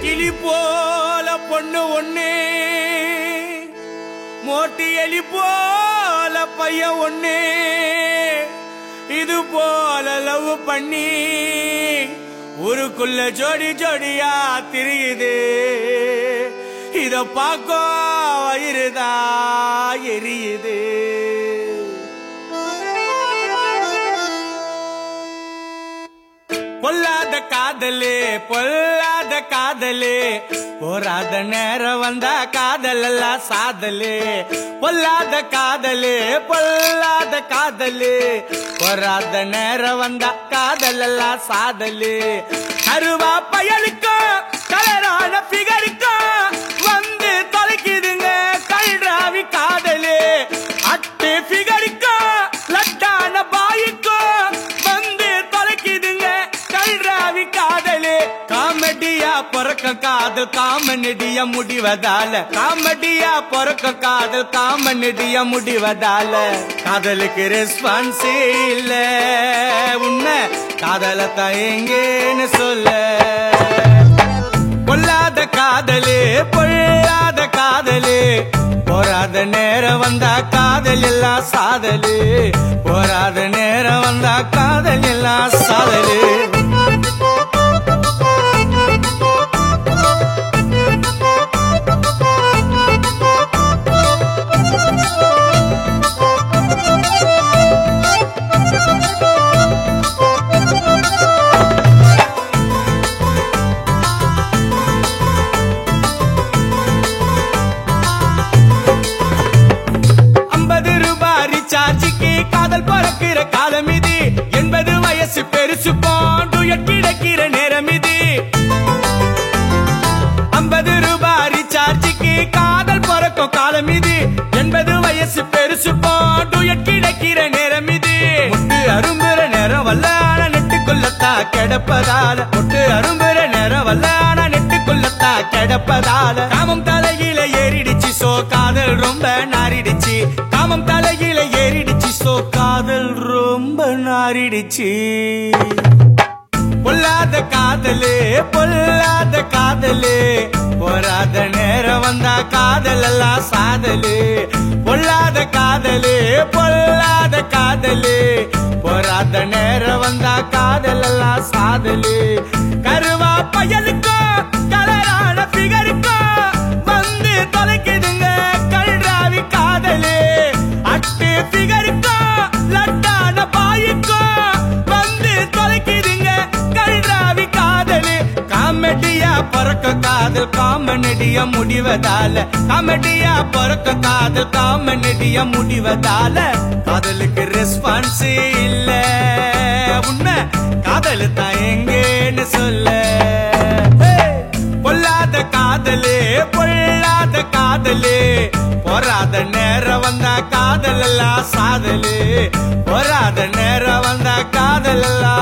கிளி போல பொண்ணு ஒண்ணு மோட்டி எலி போல பையன் ஒண்ணு இது போல லவ் பண்ணி ஊருக்குள்ள ஜோடி ஜோடியா திரியுது இத பார்க்க வயிறுதா எரியுது பொல்லாத காதலே பொல்லாத காதலே போராத நேரம் வந்தா காதல் எல்லாம் சாதலே பொல்லாத காதலே பொல்லாத காதலே போராத நேரம் வந்தா காதல் எல்லாம் சாதலே அருவா பயலுக்கும் கலரான பிகருக்கும் வந்து தொலைக்குதுங்க கல்ராவி காதலே அட்டு பிகருக்கும் லட்டான பாய்க்கும் வந்து தொலைக்குதுங்க கல்ராவி காதலே காமெடியா பிறக்க காதல் காமநெடிய முடிவதால காமெடியா பிறக்க காதல் காமநெடிய முடிவதால காதலுக்கு ரெஸ்பான்ஸ் இல்ல உன்னை காதல தயங்கேன்னு சொல்ல பொல்லாத காதலே பொல்லாத காதலே போராத நேரம் வந்தா காதல் எல்லாம் சாதலே போராத நேரம் வந்தா காதல் எல்லாம் சாதலே ஐம்பது ரூபாய் ரீசார்ஜுக்கு காதல் பறக்கிற காலம் இது எண்பது வயசு பெருசு பாண்டு கிடைக்கிற நேரம் இது ஐம்பது ரூபாய் ரீசார்ஜுக்கு காதல் பறக்கும் காலம் இது எண்பது வயசு பெருசு பாண்டு கிடைக்கிற நேரம் இது முட்டு அரும்புற நேரம் வல்ல ஆனா நெட்டுக்குள்ளத்தா கிடப்பதால முட்டு அரும்புற நேரம் வல்ல ஆனா நெட்டுக்குள்ளத்தா கிடப்பதால காமம் தலையில ஏறிடுச்சு சோ காதல் ரொம்ப நாரிடுச்சு காமம் தலையில ஏறிடுச்சு சோ காதல் ரொம்ப நாரிடுச்சு பொல்லாத காதலே பொல்லாத காதலே போராத நேரம் வந்தா காதல் எல்லாம் சாதலே பொல்லாத காதலே பொல்லாத காதலே போராத நேரம் வந்தா காதல் எல்லாம் சாதலே கருவா பயலுக்கோ கலரான பிகருக்கோ வந்து தொலைக்குதுங்க கல்ராவி காதலே அட்டு பிகருக்கோ லட்டான பாயுக்கோ வந்து தொலைக்குதுங்க கல்ராவி காதலே காமெடியா பறக்க காதல் காமநடிய முடிவதால காமெடியா பறக்க காதல் காமநடிய முடிவதால காதலுக்கு ரெஸ்பான்ஸ் இல்ல உன்னை காதல் தான் எங்கேன்னு சொல்ல Hey! பொல்லாத காதலே பொல்லாத காதலே போராத நேரம் வந்தா காதல் எல்லாம் சாதலே போராத நேரம் வந்தா காதல் எல்லாம்